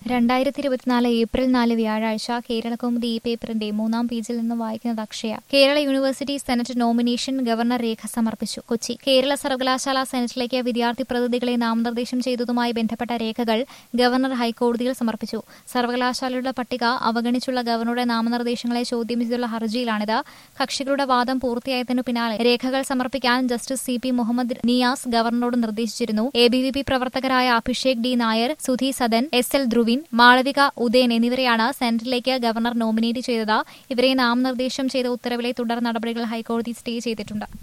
രണ്ടായിരത്തി ഇരുപത്തിനാല് ഏപ്രിൽ നാല് വ്യാഴാഴ്ച കേരളകൗമുദി ഈ പേപ്പറിന്റെ മൂന്നാം പേജിൽ നിന്ന് വായിക്കുന്നത് Akshaya Kerala University senate nomination governor രേഖ സമർപ്പിച്ചു കൊച്ചി കേരള സർവകലാശാല സെനറ്റിലേക്ക് വിദ്യാർത്ഥി പ്രതിനിധികളെ നാമനിർദ്ദേശം ചെയ്തതുമായി ബന്ധപ്പെട്ട രേഖകൾ ഗവർണർ ഹൈക്കോടതിയിൽ സമർപ്പിച്ചു സർവകലാശാലയുടെ പട്ടിക അവഗണിച്ചുള്ള ഗവർണറുടെ നാമനിർദ്ദേശങ്ങളെ ചോദ്യം ചെയ്തുള്ള ഹർജിയിലാണിത് കക്ഷികളുടെ വാദം പൂർത്തിയായതിനു പിന്നാലെ രേഖകൾ സമർപ്പിക്കാൻ justice C P Muhammad Niyas ഗവർണറോട് നിർദ്ദേശിച്ചിരുന്നു എ ബി വി പി പ്രവർത്തകരായ Abhishek D Nair Sudhi Sadan S L Dhruvin Malavika Udayan എന്നിവരെയാണ് സെനറ്റിലേക്ക് ഗവർണർ നോമിനേറ്റ് ചെയ്തത് ഇവരെ നാമനിർദ്ദേശം ചെയ്ത ഉത്തരവിലെ തുടർ നടപടികൾ ഹൈക്കോടതി സ്റ്റേ ചെയ്തിട്ടുണ്ട്